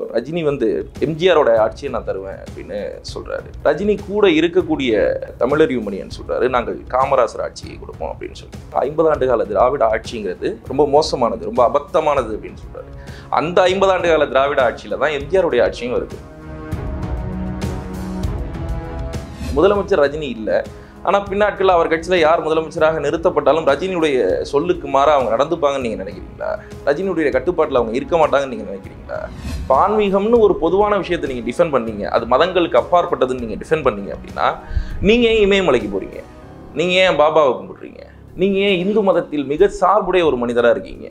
ரஜினி வந்து எம்ஜிஆரோட ஆட்சியை நான் தருவேன் அப்படின்னு சொல்றாரு ரஜினி கூட இருக்கக்கூடிய தமிழர் யூமனியன் சொல்றாரு நாங்கள் காமராசர் ஆட்சியை கொடுப்போம் அப்படின்னு சொல்லி ஐம்பது ஆண்டு கால திராவிட ஆட்சிங்கிறது ரொம்ப மோசமானது ரொம்ப அபத்தமானது அப்படின்னு சொல்றாரு அந்த ஐம்பது ஆண்டு கால திராவிட ஆட்சியில தான் எம்ஜிஆருடைய ஆட்சியும் வருது முதலமைச்சர் ரஜினி இல்லை ஆனால் பின்னாட்களில் அவர் கட்சியில் யார் முதலமைச்சராக நிறுத்தப்பட்டாலும் ரஜினியுடைய சொல்லுக்கு மாறா அவங்க நடந்துப்பாங்கன்னு நீங்கள் நினைக்கிறீங்களா ரஜினியுடைய கட்டுப்பாட்டில் அவங்க இருக்க மாட்டாங்கன்னு நீங்கள் நினைக்கிறீங்களா இப்போ ஆன்மீகம்னு ஒரு பொதுவான விஷயத்தை நீங்கள் டிஃபெண்ட் பண்ணீங்க அது மதங்களுக்கு அப்பாற்பட்டதுன்னு நீங்கள் டிஃபெண்ட் பண்ணீங்க அப்படின்னா நீங்கள் ஏன் இமயமலைக்கு போகிறீங்க நீங்கள் ஏன் பாபாவை கும்பிடுறீங்க நீங்கள் ஏன் இந்து மதத்தில் மிக சார்புடைய ஒரு மனிதராக இருக்கீங்க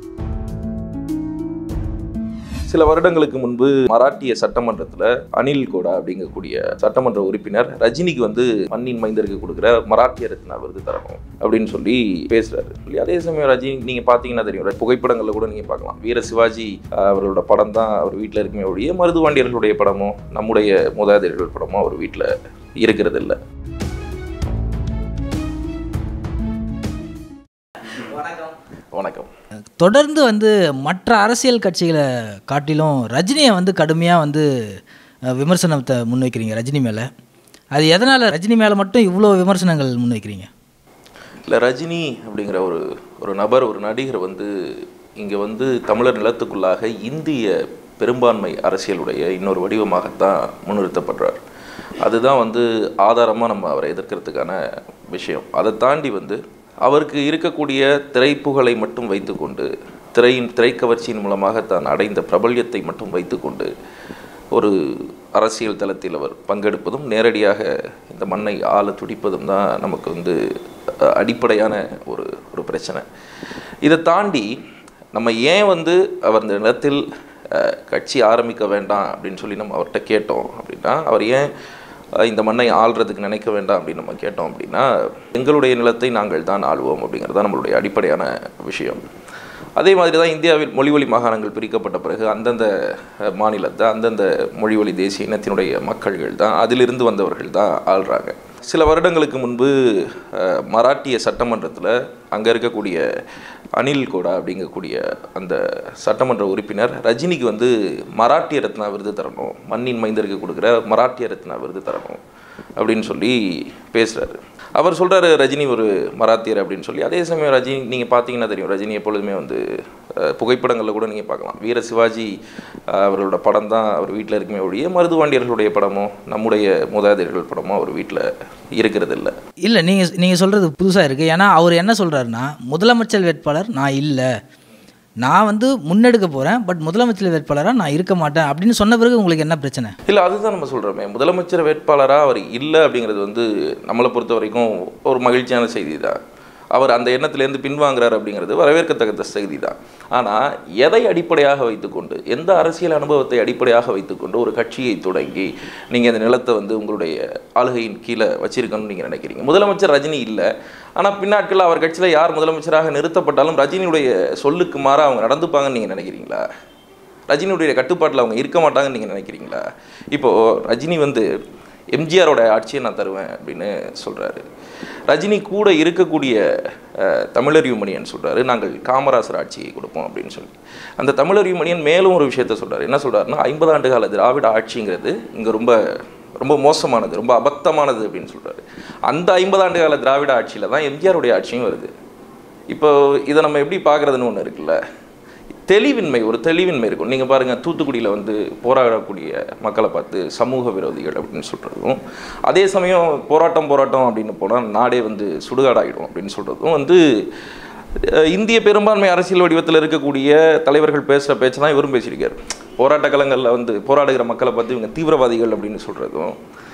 சில வருடங்களுக்கு முன்பு மராட்டிய சட்டமன்றத்தில் அனில் கோடா அப்படிங்கக்கூடிய சட்டமன்ற உறுப்பினர் ரஜினிக்கு வந்து மண்ணின் மைந்தருக்கு கொடுக்குற மராட்டிய ரத்னா விருது தரணும் அப்படின்னு சொல்லி பேசுறாரு சொல்லி அதே சமயம் ரஜினி நீங்க பாத்தீங்கன்னா தெரியும் புகைப்படங்கள்ல கூட நீங்க பார்க்கலாம் வீர சிவாஜி அஹ், அவரோட படம் தான் அவர் வீட்டில் இருக்குமே ஒழிய மருதுவாண்டியர்களுடைய படமோ நம்முடைய மூதாதையர்கள் படமோ அவர் வீட்டில் இருக்கிறது இல்லை வணக்கம் தொடர்ந்து வந்து மற்ற அரசியல் கட்சிகளை காட்டிலும் ரஜினியை வந்து கடுமையாக வந்து அஹ், விமர்சனத்தை முன்வைக்கிறீங்க ரஜினி மேலே அது எதனால் ரஜினி மேலே மட்டும் இவ்வளோ விமர்சனங்கள் முன்வைக்கிறீங்க இல்லை ரஜினி அப்படிங்கிற ஒரு ஒரு நபர் ஒரு நடிகர் வந்து இங்கே வந்து தமிழர் நிலத்துக்குள்ளாக இந்திய பெரும்பான்மை அரசியலுடைய இன்னொரு வடிவமாகத்தான் முன்னிறுத்தப்படுறார் அதுதான் வந்து ஆதாரமாக நம்ம அவரை எதிர்க்கிறதுக்கான விஷயம் அதை தாண்டி வந்து அவருக்கு இருக்கக்கூடிய திரைப்புகழை மட்டும் வைத்துக்கொண்டு திரையின் திரைக்கவர்ச்சியின் மூலமாக தான் அடைந்த பிரபல்யத்தை மட்டும் வைத்துக்கொண்டு ஒரு அரசியல் தளத்தில் அவர் பங்கெடுப்பதும் நேரடியாக இந்த மண்ணை ஆள துடிப்பதும் தான் நமக்கு வந்து அஹ், அடிப்படையான ஒரு ஒரு பிரச்சனை இதை தாண்டி நம்ம ஏன் வந்து அவர் இந்த நிலத்தில் அஹ், கட்சி ஆரம்பிக்க வேண்டாம் அப்படின்னு சொல்லி நம்ம அவர்கிட்ட கேட்டோம் அப்படின்னா அவர் ஏன் அஹ், இந்த மண்ணை ஆள்றதுக்கு நினைக்க வேண்டாம் அப்படின்னு நம்ம கேட்டோம் அப்படின்னா எங்களுடைய நிலத்தை நாங்கள் தான் ஆள்வோம் அப்படிங்கிறது தான் நம்மளுடைய அடிப்படையான விஷயம் அதே மாதிரி தான் இந்தியாவில் மொழிவழி மாகாணங்கள் பிரிக்கப்பட்ட பிறகு அந்தந்த அஹ், மாநிலத்தை அந்தந்த மொழிவழி தேசிய இனத்தினுடைய மக்கள்கள் தான் அதிலிருந்து வந்தவர்கள் தான் ஆள்றாங்க சில வருடங்களுக்கு முன்பு அஹ், மராட்டிய சட்டமன்றத்தில் அங்கே இருக்கக்கூடிய அனில் கோடா அப்படிங்கக்கூடிய அந்த சட்டமன்ற உறுப்பினர் ரஜினிக்கு வந்து மராட்டிய ரத்னா விருது தரணும் மண்ணின் மைந்தருக்கு கொடுக்குற மராட்டிய ரத்னா விருது தரணும் அப்படின்னு சொல்லி பேசுகிறாரு அவர் சொல்கிறாரு ரஜினி ஒரு மராத்தியர் அப்படின்னு சொல்லி அதே சமயம் ரஜினி நீங்கள் பார்த்தீங்கன்னா தெரியும் ரஜினி எப்பொழுதுமே வந்து அஹ், புகைப்படங்களில் கூட நீங்கள் பார்க்கலாம் வீர சிவாஜி அஹ், அவர்களோட படம் தான் அவர் வீட்டில் இருக்குமே ஒழிய மருதுவாண்டியர்களுடைய படமோ நம்முடைய மூதாதையர்கள் படமோ அவர் வீட்டில் இருக்கிறது இல்லை இல்லை நீங்கள் நீங்கள் சொல்கிறது புதுசாக இருக்குது ஏன்னா அவர் என்ன சொல்கிறாருன்னா முதலமைச்சர் வேட்பாளர் நான் இல்லை நான் வந்து முன்னெடுக்க போகிறேன் பட் முதலமைச்சர் வேட்பாளராக நான் இருக்க மாட்டேன் அப்படின்னு சொன்ன பிறகு உங்களுக்கு என்ன பிரச்சனை இல்லை அதுதான் நம்ம சொல்கிறோமே முதலமைச்சர் வேட்பாளராக அவர் இல்லை அப்படிங்கிறது வந்து நம்மளை பொறுத்த வரைக்கும் ஒரு மகிழ்ச்சியான செய்தி தான் அவர் அந்த எண்ணத்திலேருந்து பின்வாங்குறார் அப்படிங்கிறது வரவேற்கத்தக்க செய்தி தான் ஆனால் எதை அடிப்படையாக வைத்துக்கொண்டு எந்த அரசியல் அனுபவத்தை அடிப்படையாக வைத்துக்கொண்டு ஒரு கட்சியை தொடங்கி நீங்கள் அந்த நிலத்தை வந்து உங்களுடைய ஆளுகையின் கீழே வச்சிருக்கணும்னு நீங்கள் நினைக்கிறீங்க முதலமைச்சர் ரஜினி இல்லை ஆனால் பின்னாட்களில் அவர் கட்சியில் யார் முதலமைச்சராக நிறுத்தப்பட்டாலும் ரஜினியுடைய சொல்லுக்கு மாறா அவங்க நடந்துப்பாங்கன்னு நீங்கள் நினைக்கிறீங்களா ரஜினியுடைய கட்டுப்பாட்டில் அவங்க இருக்க மாட்டாங்கன்னு நீங்கள் நினைக்கிறீங்களா இப்போது ரஜினி வந்து எம்ஜிஆரோட ஆட்சியை நான் தருவேன் அப்படின்னு சொல்கிறாரு ரஜினி கூட இருக்கக்கூடிய அஹ், தமிழர் யூமனியன் சொல்கிறாரு நாங்கள் காமராசர் ஆட்சியை கொடுப்போம் அப்படின்னு சொல்லி அந்த தமிழர் யூமனியன் மேலும் ஒரு விஷயத்த சொல்கிறார் என்ன சொல்கிறாருன்னா ஐம்பது ஆண்டு கால திராவிட ஆட்சிங்கிறது இங்கே ரொம்ப ரொம்ப மோசமானது ரொம்ப அபத்தமானது அப்படின்னு சொல்கிறாரு அந்த ஐம்பது ஆண்டு கால திராவிட ஆட்சியில் தான் எம்ஜிஆருடைய ஆட்சியும் வருது இப்போ இதை நம்ம எப்படி பார்க்குறதுன்னு ஒன்று இருக்குல்ல தெளிவின்மை ஒரு தெளிவின்மை இருக்கும் நீங்கள் பாருங்கள் தூத்துக்குடியில் வந்து போராடக்கூடிய மக்களை பார்த்து சமூக விரோதிகள் அப்படின்னு சொல்கிறதும் அதே சமயம் போராட்டம் போராட்டம் அப்படின்னு போனால் நாடே வந்து சுடுகாடாயிடும் அப்படின்னு சொல்கிறதும் வந்து அஹ், இந்திய பெரும்பான்மை அரசியல் வடிவத்தில் இருக்கக்கூடிய தலைவர்கள் பேசுகிற பேச்சு தான் இவரும் பேசியிருக்காரு போராட்ட களங்களில் வந்து போராடுகிற மக்களை பார்த்து இவங்க தீவிரவாதிகள் அப்படின்னு சொல்கிறதும்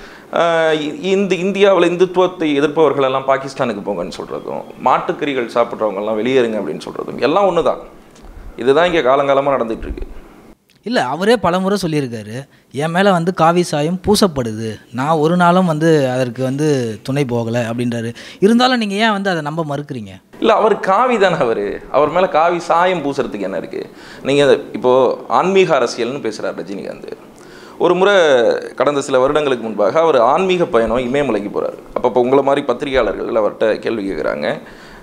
ஆஹ் இ- இந்த இந்தியாவில் இந்துத்துவத்தை எதிர்ப்பவர்கள் எல்லாம் பாகிஸ்தானுக்கு போங்கன்னு சொல்கிறதும் மாட்டுக்கறிகள் சாப்பிட்றவங்கெல்லாம் வெளியேறுங்க அப்படின்னு சொல்கிறதும் எல்லாம் ஒன்று தான் இதுதான் இங்கே காலங்காலமாக நடந்துட்டு இருக்கு இல்லை அவரே பலமுறை சொல்லியிருக்காரு என் மேலே வந்து காவி சாயம் பூசப்படுது நான் ஒரு நாளும் வந்து அதற்கு வந்து துணை போகலை அப்படின்றாரு இருந்தாலும் நீங்கள் ஏன் வந்து அதை நம்ப மறுக்கிறீங்க இல்லை அவர் காவி தானே அவர் அவர் மேலே காவி சாயம் பூசுறதுக்கு என்ன இருக்குது நீங்கள் இப்போது ஆன்மீக அரசியல்னு பேசுகிறார் ரஜினிகாந்த் ஒரு முறை கடந்த சில வருடங்களுக்கு முன்பாக அவர் ஆன்மீக பயணம் இமயமலைக்கு போகிறார் அப்போ இப்போ உங்களை மாதிரி பத்திரிகையாளர்கள் அவர்கிட்ட கேள்வி கேட்குறாங்க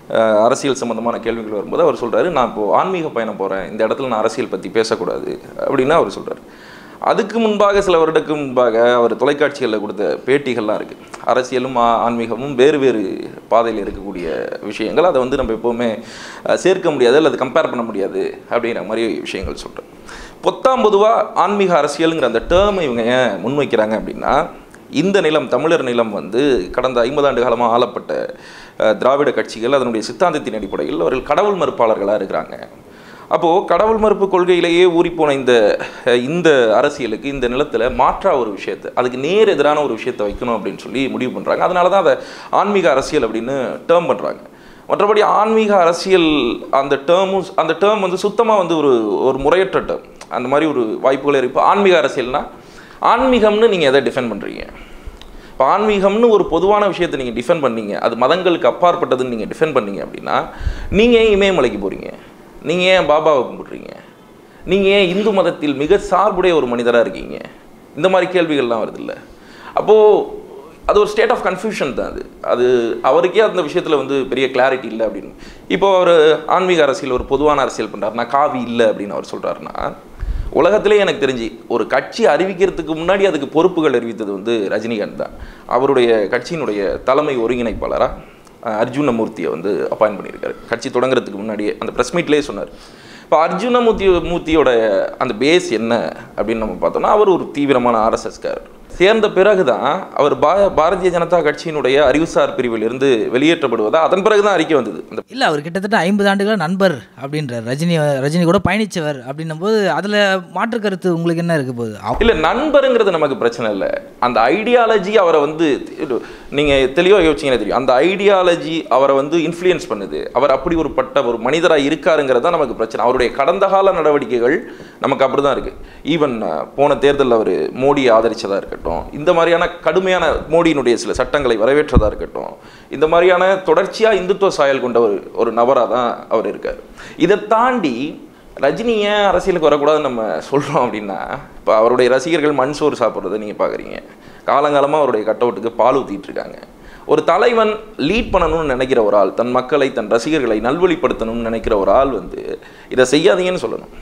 அஹ், அரசியல் சம்பந்தமான கேள்விகள் வரும்போது அவர் சொல்றாரு நான் இப்போ ஆன்மீக பயணம் போறேன் இந்த இடத்துல நான் அரசியல் பத்தி பேசக்கூடாது அப்படின்னு அவர் சொல்றாரு அதுக்கு முன்பாக சில வருடத்துக்கு முன்பாக அவர் தொலைக்காட்சிகளில் கொடுத்த பேட்டிகள்லாம் இருக்குது அரசியலும் ஆ- ஆன்மீகமும் வேறு வேறு பாதையில் இருக்கக்கூடிய விஷயங்கள் அதை வந்து நம்ம எப்போவுமே அஹ், சேர்க்க முடியாது அல்லது கம்பேர் பண்ண முடியாது அப்படிங்கிற மாதிரி விஷயங்கள் சொல்கிறேன் பொத்தாம் பொதுவாக ஆன்மீக அரசியலுங்கிற அந்த டேர்மை இவங்க ஏன் முன்வைக்கிறாங்க அப்படின்னா இந்த நிலம் தமிழர் நிலம் வந்து கடந்த ஐம்பது ஆண்டு காலமாக ஆளப்பட்ட அஹ், திராவிட கட்சிகள் அதனுடைய சித்தாந்தத்தின் அடிப்படையில் அவர்கள் கடவுள் மறுப்பாளர்களாக இருக்கிறாங்க அப்போது கடவுள் மறுப்பு கொள்கையிலேயே ஊறிப்போன இந்த அஹ், இந்த அரசியலுக்கு இந்த நிலத்தில் மாற்றா ஒரு விஷயத்தை அதுக்கு நேர் எதிரான ஒரு விஷயத்தை வைக்கணும் அப்படின்னு சொல்லி முடிவு பண்ணுறாங்க அதனால தான் அதை ஆன்மீக அரசியல் அப்படின்னு டேர்ம் பண்ணுறாங்க மற்றபடி ஆன்மீக அரசியல் அந்த டேர்மும் அந்த டேர்ம் வந்து சுத்தமாக வந்து ஒரு ஒரு முறையற்ற டேர்ம் அந்த மாதிரி ஒரு வாய்ப்புகள் இருக்கு ஆன்மீக அரசியல்னா ஆன்மீகம்னு நீங்கள் எதை டிஃபெண்ட் பண்ணுறீங்க இப்போ ஆன்மீகம்னு ஒரு பொதுவான விஷயத்தை நீங்கள் டிஃபெண்ட் பண்ணீங்க அது மதங்களுக்கு அப்பாற்பட்டதுன்னு நீங்கள் டிஃபெண்ட் பண்ணீங்க அப்படின்னா நீங்கள் ஏன் இமயமலைக்கு போகிறீங்க நீங்கள் ஏன் பாபாவை கும்பிட்றீங்க நீங்கள் ஏன் இந்து மதத்தில் மிக சார்புடைய ஒரு மனிதராக இருக்கீங்க இந்த மாதிரி கேள்விகள்லாம் வருதுல்ல அப்போது அது ஒரு ஸ்டேட் ஆஃப் கன்ஃபியூஷன் தான் அது அது அவருக்கே அந்த விஷயத்தில் வந்து பெரிய கிளாரிட்டி இல்லை அப்படின்னு இப்போ அவர் ஆன்மீக அரசியல் ஒரு பொதுவான அரசியல் பண்ணுறாருனா காவி இல்லை அப்படின்னு அவர் சொல்கிறாருன்னா உலகத்திலே எனக்கு தெரிஞ்சு ஒரு கட்சி அறிவிக்கிறதுக்கு முன்னாடி அதுக்கு பொறுப்புகள் அறிவித்தது வந்து ரஜினிகாந்த் தான் அவருடைய கட்சியினுடைய தலைமை ஒருங்கிணைப்பாளராக அர்ஜுனமூர்த்தியை வந்து அப்பாயின்ட் பண்ணியிருக்காரு கட்சி தொடங்குறதுக்கு முன்னாடியே அந்த ப்ரெஸ் மீட்லேயே சொன்னார் இப்போ அர்ஜுனமூர்த்தி மூர்த்தியோட அந்த பேஸ் என்ன அப்படின்னு நம்ம பார்த்தோம்னா அவர் ஒரு தீவிரமான ஆர்எஸ்எஸ்காரர் சேர்ந்த பிறகு தான் அவர் பா பாரதிய ஜனதா கட்சியினுடைய அறிவுசார் பிரிவில் இருந்து வெளியேற்றப்படுவதா அதன் பிறகு தான் அறிக்கை வந்தது அந்த இல்லை அவர் கிட்டத்தட்ட ஐம்பது ஆண்டுகளா நண்பர் அப்படின்றார் ரஜினி ரஜினி கூட பயணிச்சவர் அப்படின்னும் போது அதில் மாற்று கருத்து உங்களுக்கு என்ன இருக்க போகுது அவ- இல்ல நண்பருங்கிறது நமக்கு பிரச்சனை இல்லை அந்த ஐடியாலஜி அவரை வந்து நீங்க தெளிவாக யோசிச்சீங்கன்னா தெரியும் அந்த ஐடியாலஜி அவரை வந்து இன்ஃப்ளூயன்ஸ் பண்ணுது அவர் அப்படி ஒரு பட்ட ஒரு மனிதராக இருக்காருங்கிறது தான் நமக்கு பிரச்சனை அவருடைய கடந்த கால நடவடிக்கைகள் நமக்கு அப்படி தான் இருக்கு ஈவன் போன தேர்தலில் அவர் மோடியை ஆதரிச்சதா இருக்கட்டும் இந்த மாதிரியான கடுமையான மோடியினுடைய சில சட்டங்களை வரவேற்றதா இருக்கட்டும் இந்த மாதிரியான தொடர்ச்சியா இந்துத்துவ சாயல் கொண்ட ஒரு ஒரு நபராக தான் அவர் இருக்கார் இதை தாண்டி ரஜினி ஏன் அரசியலுக்கு வரக்கூடாதுன்னு நம்ம சொல்கிறோம் அப்படின்னா இப்போ அவருடைய ரசிகர்கள் மண் சோறு சாப்பிட்றத நீங்கள் பார்க்குறீங்க காலங்காலமாக அவருடைய கட் அவுட்டுக்கு பால் ஊற்றிட்டு இருக்காங்க ஒரு தலைவன் லீட் பண்ணணும்னு நினைக்கிற ஒரு ஆள் தன் மக்களை தன் ரசிகர்களை நல்வழிப்படுத்தணும்னு நினைக்கிற ஒரு ஆள் வந்து இதை செய்யாதீங்கன்னு சொல்லணும்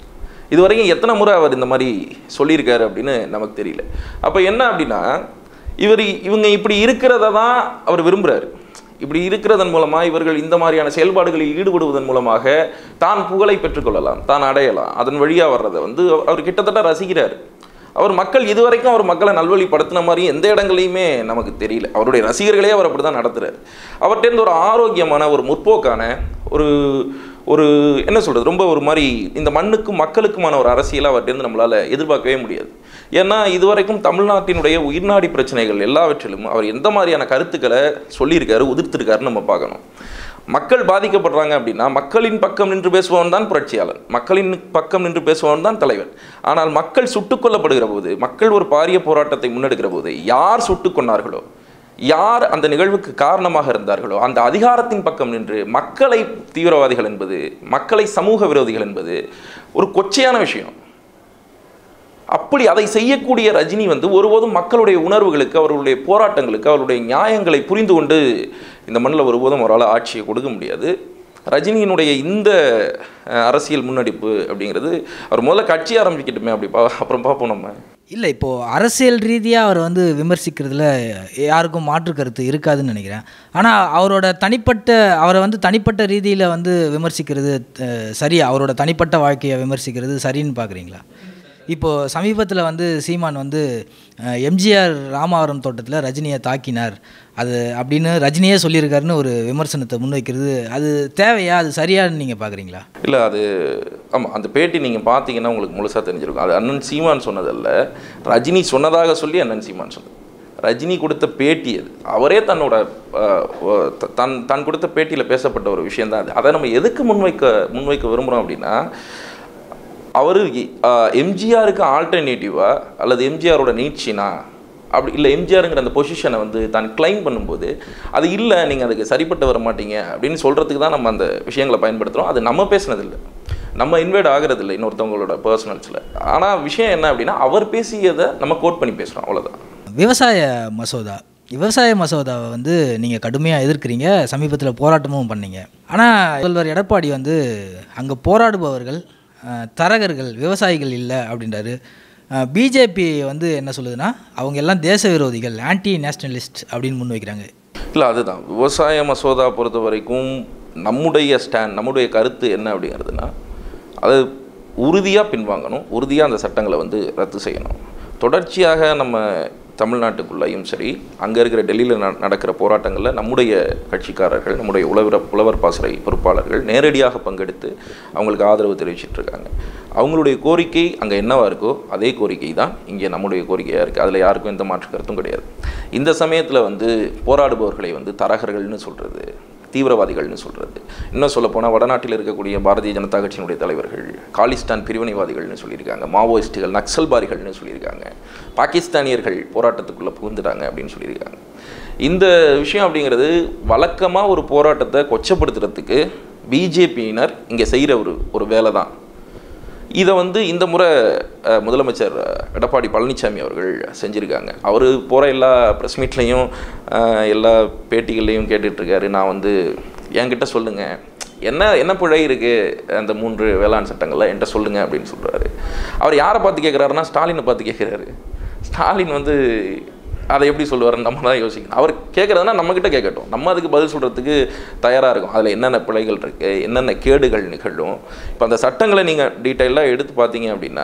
இது வரைக்கும் எத்தனை முறை அவர் இந்த மாதிரி சொல்லியிருக்காரு அப்படின்னு நமக்கு தெரியல அப்போ என்ன அப்படின்னா இவர் இவங்க இப்படி இருக்கிறத தான் அவர் விரும்புகிறாரு இப்படி இருக்கிறதன் மூலமாக இவர்கள் இந்த மாதிரியான செயல்பாடுகளில் ஈடுபடுவதன் மூலமாக தான் புகழை பெற்றுக்கொள்ளலாம் தான் அடையலாம் அதன் வழியாக வர்றதை வந்து அவர் கிட்டத்தட்ட ரசிக்கிறார் அவர் மக்கள் இதுவரைக்கும் அவர் மக்களை நல்வழிப்படுத்தின மாதிரி எந்த இடங்களையுமே நமக்கு தெரியல அவருடைய ரசிகர்களே அவர் அப்படி தான் நடத்துறாரு அவர்கிட்டேருந்து ஒரு ஆரோக்கியமான ஒரு முற்போக்கான ஒரு ஒரு என்ன சொல்கிறது ரொம்ப ஒரு மாதிரி இந்த மண்ணுக்கும் மக்களுக்குமான ஒரு அரசியலை அவர்கிட்டேருந்து நம்மளால் எதிர்பார்க்கவே முடியாது ஏன்னா இதுவரைக்கும் தமிழ்நாட்டினுடைய உயிர்நாடி பிரச்சனைகள் எல்லாவற்றிலும் அவர் எந்த மாதிரியான கருத்துக்களை சொல்லியிருக்காரு உதிர்த்திருக்காருன்னு நம்ம பார்க்கணும் மக்கள் பாதிக்கப்படுறாங்க அப்படின்னா மக்களின் பக்கம் நின்று பேசுபவன் தான் புரட்சியாளன் மக்களின் பக்கம் நின்று பேசுபவன் தான் தலைவன் ஆனால் மக்கள் சுட்டுக் கொல்லப்படுகிற போது மக்கள் ஒரு பாரிய போராட்டத்தை முன்னெடுக்கிற போது யார் சுட்டுக் கொன்னார்களோ யார் அந்த நிகழ்வுக்கு காரணமாக இருந்தார்களோ அந்த அதிகாரத்தின் பக்கம் நின்று மக்களை தீவிரவாதிகள் என்பது மக்களை சமூக விரோதிகள் என்பது ஒரு கொச்சையான விஷயம் அப்படி அதை செய்யக்கூடிய ரஜினி வந்து ஒருபோதும் மக்களுடைய உணர்வுகளுக்கு அவர்களுடைய போராட்டங்களுக்கு அவருடைய நியாயங்களை புரிந்து கொண்டு இந்த மண்ணில் ஒருபோதும் அவரால் ஆட்சியை கொடுக்க முடியாது ரஜினியினுடைய இந்த அஹ், அரசியல் முன்னெடுப்பு அப்படிங்கிறது அவர் முதல்ல கட்சி ஆரம்பிக்கட்டுமே அப்படி பா அப்புறம் பார்ப்போம் நம்ம இல்லை இப்போது அரசியல் ரீதியாக அவர் வந்து விமர்சிக்கிறதுல யாருக்கும் மாற்று கருத்து இருக்காதுன்னு நினைக்கிறேன் ஆனால் அவரோட தனிப்பட்ட அவரை வந்து தனிப்பட்ட ரீதியில் வந்து விமர்சிக்கிறது அஹ், சரி அவரோட தனிப்பட்ட வாழ்க்கையை விமர்சிக்கிறது சரின்னு பார்க்குறீங்களா இப்போது சமீபத்தில் வந்து சீமான் வந்து அஹ், எம்ஜிஆர் ராமாவரம் தோட்டத்தில் ரஜினியை தாக்கினார் அது அப்படின்னு ரஜினியே சொல்லியிருக்காருன்னு ஒரு விமர்சனத்தை முன்வைக்கிறது அது தேவையா அது சரியான்னு நீங்கள் பார்க்குறீங்களா இல்லை அது ஆமாம் அந்த பேட்டி நீங்கள் பார்த்தீங்கன்னா உங்களுக்கு முழுசாக தெரிஞ்சிருக்கும் அது அண்ணன் சீமான் சொன்னதல்ல ரஜினி சொன்னதாக சொல்லி அண்ணன் சீமான் சொன்னது ரஜினி கொடுத்த பேட்டி அது அவரே தன்னோட அஹ், ஒ- த- தன் தான் கொடுத்த பேட்டியில் பேசப்பட்ட ஒரு விஷயந்தான் அது அதை நம்ம எதுக்கு முன்வைக்க முன்வைக்க விரும்புகிறோம் அப்படின்னா அவர் எம்ஜிஆருக்கு ஆல்டர்னேட்டிவா அல்லது எம்ஜிஆரோட நீட்சினா அப்படி இல்லை எம்ஜிஆருங்கிற அந்த பொசிஷனை வந்து தான் கிளைம் பண்ணும்போது அது இல்லை நீங்கள் அதுக்கு சரிப்பட்டு வர மாட்டீங்க அப்படின்னு சொல்கிறதுக்கு தான் நம்ம அந்த விஷயங்களை பயன்படுத்துகிறோம் அது நம்ம பேசுனதில்லை நம்ம இன்வைட் ஆகிறது இல்லை இன்னொருத்தவங்களோட பர்சனல்ஸில் ஆனால் விஷயம் என்ன அப்படின்னா அவர் பேசியதை நம்ம கோட் பண்ணி பேசுகிறோம் அவ்வளோதான் விவசாய மசோதா விவசாய மசோதாவை வந்து நீங்கள் கடுமையாக எதிர்க்கிறீங்க சமீபத்தில் போராட்டமும் பண்ணீங்க ஆனால் முதல்வர் எடப்பாடி வந்து அங்கே போராடுபவர்கள் அஹ், தரகர்கள் விவசாயிகள் இல்லை அப்படின்றாரு பிஜேபி வந்து என்ன சொல்லுதுன்னா அவங்க எல்லாம் தேச விரோதிகள் ஆன்டி நேஷனலிஸ்ட் அப்படின்னு முன்வைக்கிறாங்க இல்லை அதுதான் விவசாய மசோதா பொறுத்த வரைக்கும் நம்முடைய ஸ்டாண்ட் நம்முடைய கருத்து என்ன அப்படிங்கிறதுனா அது உறுதியாக பின்வாங்கணும் உறுதியாக அந்த சட்டங்களை வந்து ரத்து செய்யணும் தொடர்ச்சியாக நம்ம தமிழ்நாட்டுக்குள்ளேயும் சரி அங்கே இருக்கிற டெல்லியில் ந நடக்கிற போராட்டங்களில் நம்முடைய கட்சிக்காரர்கள் நம்முடைய உழவர் உழவர் பாசறை பொறுப்பாளர்கள் நேரடியாக பங்கெடுத்து அவங்களுக்கு ஆதரவு தெரிவிச்சிட்டு இருக்காங்க அவங்களுடைய கோரிக்கை அங்கே என்னவா இருக்கோ அதே கோரிக்கை தான் இங்கே நம்முடைய கோரிக்கையாக இருக்குது அதில் யாருக்கும் எந்த மாற்று கருத்தும் கிடையாது இந்த சமயத்தில் வந்து போராடுபவர்களை வந்து தரகர்கள்னு சொல்கிறது தீவிரவாதிகள்னு சொல்கிறது இன்னும் சொல்லப்போனால் வடநாட்டில் இருக்கக்கூடிய பாரதிய ஜனதா கட்சியினுடைய தலைவர்கள் காலிஸ்தான் பிரிவினைவாதிகள்னு சொல்லியிருக்காங்க மாவோயிஸ்டுகள் நக்சல்பாரிகள்னு சொல்லியிருக்காங்க பாகிஸ்தானியர்கள் போராட்டத்துக்குள்ளே புகுந்துட்டாங்க அப்படின்னு சொல்லியிருக்காங்க இந்த விஷயம் அப்படிங்கிறது வழக்கமாக ஒரு போராட்டத்தை கொச்சப்படுத்துறதுக்கு பிஜேபியினர் இங்கே செய்கிற ஒரு ஒரு வேலை தான் இதை வந்து இந்த முறை அஹ், முதலமைச்சர் அஹ், எடப்பாடி பழனிசாமி அவர்கள் செஞ்சுருக்காங்க அவர் போகிற எல்லா ப்ரெஸ் மீட்லேயும் எல்லா பேட்டிகள்லையும் கேட்டுட்ருக்காரு நான் வந்து என்கிட்ட சொல்லுங்கள் என்ன என்ன பிழை இருக்குது அந்த மூன்று வேளாண் சட்டங்களில் என்கிட்ட சொல்லுங்கள் அப்படின்னு சொல்கிறாரு அவர் யாரை பார்த்து கேட்குறாருன்னா ஸ்டாலினை பார்த்து கேட்குறாரு ஸ்டாலின் வந்து அதை எப்படி சொல்லுவாருன்னு நம்ம தான் யோசிக்கணும் அவர் கேட்குறதுனா நம்மக்கிட்ட கேட்கட்டும் நம்ம அதுக்கு பதில் சொல்கிறதுக்கு தயாராக இருக்கும் அதில் என்னென்ன பிழைகள் இருக்குது என்னென்ன கேடுகள் நிகழும் இப்போ அந்த சட்டங்களை நீங்கள் டீட்டெயிலாக எடுத்து பார்த்தீங்க அப்படின்னா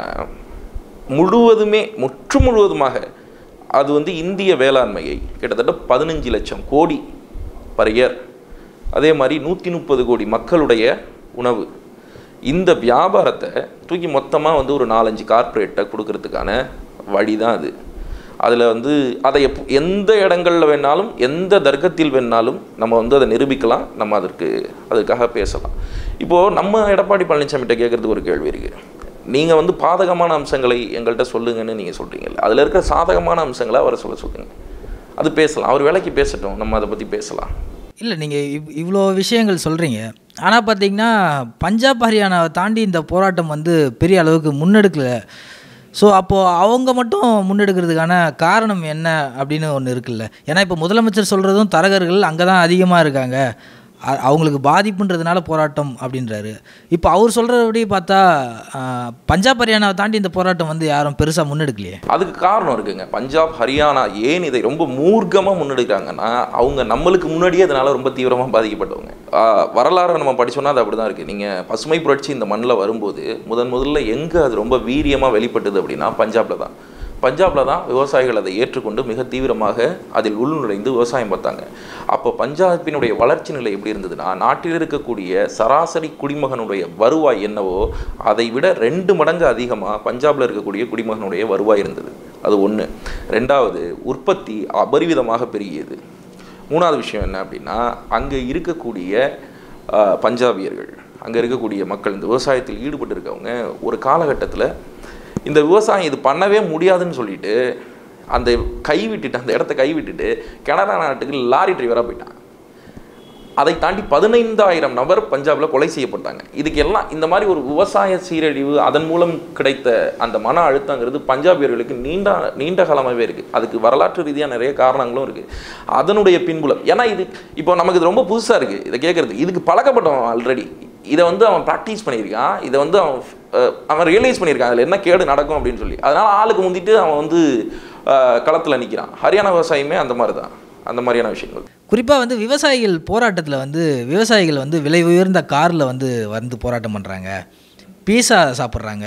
முழுவதுமே முற்று முழுவதுமாக அது வந்து இந்திய வேளாண்மையை கிட்டத்தட்ட பதினஞ்சு லட்சம் கோடி பர் இயர் அதே மாதிரி நூற்றி முப்பது கோடி மக்களுடைய உணவு இந்த வியாபாரத்தை தூக்கி மொத்தமாக வந்து ஒரு நாலஞ்சு கார்ப்பரேட்டை கொடுக்கறதுக்கான வழி தான் அது அதில் வந்து அதை எப் எந்த இடங்களில் வேணாலும் எந்த தர்க்கத்தில் வேணாலும் நம்ம வந்து அதை நிரூபிக்கலாம் நம்ம அதற்கு அதுக்காக பேசலாம் இப்போது நம்ம எடப்பாடி பழனிசாமிகிட்ட கேட்குறதுக்கு ஒரு கேள்வி இருக்குது நீங்கள் வந்து பாதகமான அம்சங்களை எங்கள்கிட்ட சொல்லுங்கன்னு நீங்கள் சொல்கிறீங்கல்ல அதில் இருக்கிற சாதகமான அம்சங்களை அவரை சொல்ல சொல்லுங்க அது பேசலாம் அவர் வேலைக்கு பேசட்டும் நம்ம அதை பற்றி பேசலாம் இல்லை நீங்கள் இவ் இவ்வளோ விஷயங்கள் சொல்கிறீங்க ஆனால் பார்த்தீங்கன்னா பஞ்சாப் ஹரியானாவை தாண்டி இந்த போராட்டம் வந்து பெரிய அளவுக்கு முன்னெடுக்கல ஸோ அப்போது அவங்க மட்டும் முன்னெடுக்கிறதுக்கான காரணம் என்ன அப்படின்னு ஒன்று இருக்குல்ல ஏன்னா இப்போ முதலமைச்சர் சொல்கிறதும் தரகர்கள் அங்கே தான் அதிகமாக இருக்காங்க அ- அவங்களுக்கு பாதிப்புன்றதுனால போராட்டம் அப்படின்றாரு இப்போ அவர் சொல்கிறபடி பார்த்தா ஆ, பஞ்சாப் ஹரியானாவை தாண்டி இந்த போராட்டம் வந்து யாரும் பெருசாக முன்னெடுக்கலையே அதுக்கு காரணம் இருக்குங்க பஞ்சாப் ஹரியானா ஏன் இதை ரொம்ப மூர்க்கமாக முன்னெடுக்கிறாங்கன்னா அவங்க நம்மளுக்கு முன்னாடியே அதனால ரொம்ப தீவிரமாக பாதிக்கப்பட்டவங்க ஆஹ் வரலாறை நம்ம படிச்சோம்னா அது அப்படி தான் இருக்குது நீங்கள் பசுமை புரட்சி இந்த மண்ணில் வரும்போது முதன் முதல்ல எங்கே அது ரொம்ப வீரியமாக வெளிப்பட்டது அப்படின்னா பஞ்சாபில் தான் பஞ்சாபில் தான் விவசாயிகள் அதை ஏற்றுக்கொண்டு மிக தீவிரமாக அதில் உள்நுழைந்து விவசாயம் பார்த்தாங்க அப்போ பஞ்சாபினுடைய வளர்ச்சி நிலை எப்படி இருந்ததுன்னா நாட்டில் இருக்கக்கூடிய சராசரி குடிமகனுடைய வருவாய் என்னவோ அதை விட ரெண்டு மடங்கு அதிகமாக பஞ்சாபில் இருக்கக்கூடிய குடிமகனுடைய வருவாய் இருந்தது அது ஒன்று ரெண்டாவது உற்பத்தி அபரிவிதமாக பெருகியது மூணாவது விஷயம் என்ன அப்படின்னா அங்கே இருக்கக்கூடிய ஆஹ், பஞ்சாபியர்கள் அங்கே இருக்கக்கூடிய மக்கள் இந்த விவசாயத்தில் ஈடுபட்டு இருக்கவங்க ஒரு காலகட்டத்தில் இந்த விவசாயம் இது பண்ணவே முடியாதுன்னு சொல்லிட்டு அந்த கைவிட்டுட்டு அந்த இடத்த கைவிட்டுட்டு கனடா நாட்டுக்கு லாரி டிரைவராக போயிட்டான் அதை தாண்டி பதினைந்தாயிரம் நபர் பஞ்சாபில் கொலை செய்யப்பட்டாங்க இதுக்கு எல்லாம் இந்த மாதிரி ஒரு விவசாய சீரழிவு அதன் மூலம் கிடைத்த அந்த மன அழுத்தங்கிறது பஞ்சாபியர்களுக்கு நீண்ட நீண்ட காலமாகவே இருக்குது அதுக்கு வரலாற்று ரீதியாக நிறைய காரணங்களும் இருக்குது அதனுடைய பின்புலம் ஏன்னா இது இப்போ நமக்கு இது ரொம்ப புதுசாக இருக்குது இதை கேட்குறது இதுக்கு பழக்கப்பட்டவன் ஆல்ரெடி இதை வந்து அவன் ப்ராக்டிஸ் பண்ணியிருக்கான் இதை வந்து அவன் அஹ், அவன் ரியலைஸ் பண்ணியிருக்கான் அதில் என்ன கேடு நடக்கும் அப்படின்னு சொல்லி அதனால் ஆளுக்கு முந்திட்டு அவன் வந்து களத்தில் நிற்கிறான் ஹரியானா விவசாயமே அந்த மாதிரி தான் அந்த மாதிரியான விஷயங்கள் குறிப்பாக வந்து விவசாயிகள் போராட்டத்தில் வந்து விவசாயிகள் வந்து விலை உயர்ந்த காரில் வந்து வந்து போராட்டம் பண்ணுறாங்க பீஸா சாப்பிட்றாங்க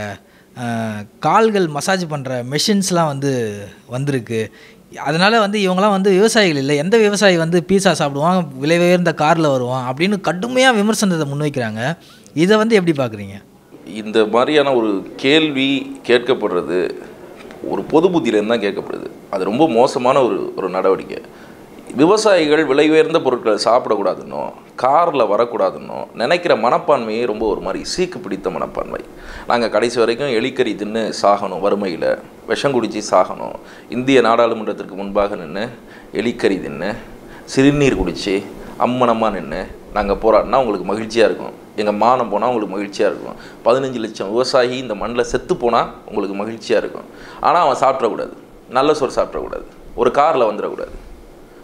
கால்கள் மசாஜ் பண்ணுற மெஷின்ஸ்லாம் வந்து வந்திருக்கு அதனால் வந்து இவங்களாம் வந்து விவசாயிகள் இல்லை எந்த விவசாயி வந்து பீஸா சாப்பிடுவான் விலை உயர்ந்த காரில் வருவான் அப்படின்னு கடுமையாக விமர்சனத்தை முன்வைக்கிறாங்க இதை வந்து எப்படி பார்க்குறீங்க இந்த மாதிரியான ஒரு கேள்வி கேட்கப்படுறது ஒரு பொது புத்தியிலேருந்து தான் கேட்கப்படுது அது ரொம்ப மோசமான ஒரு ஒரு நடவடிக்கை விவசாயிகள் விலை உயர்ந்த பொருட்களை சாப்பிடக்கூடாதுன்னோ காரில் வரக்கூடாதுன்னோ நினைக்கிற மனப்பான்மையே ரொம்ப ஒரு மாதிரி சீக்கு பிடித்த மனப்பான்மை நாங்கள் கடைசி வரைக்கும் எலிக்கறி தின்னு சாகணும் வறுமையில் விஷம் குடிச்சு சாகணும் இந்திய நாடாளுமன்றத்திற்கு முன்பாக நின்று எலிக்கறி தின்னு சிறுநீர் குடித்து அம்மனமாக நின்று நாங்கள் போராடினா உங்களுக்கு மகிழ்ச்சியாக இருக்கும் எங்கள் மானம் போனால் உங்களுக்கு மகிழ்ச்சியாக இருக்கும் பதினஞ்சு லட்சம் விவசாயி இந்த மண்ணில் செத்து போனால் உங்களுக்கு மகிழ்ச்சியாக இருக்கும் ஆனால் அவன் சாப்பிடக்கூடாது நல்ல சோறு சாப்பிடக்கூடாது ஒரு காரில் வந்துடக்கூடாது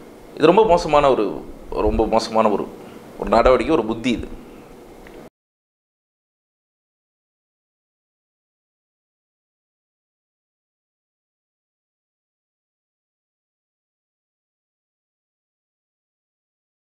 இது ரொம்ப மோசமான ஒரு ரொம்ப மோசமான ஒரு ஒரு நடவடிக்கை ஒரு புத்தி இது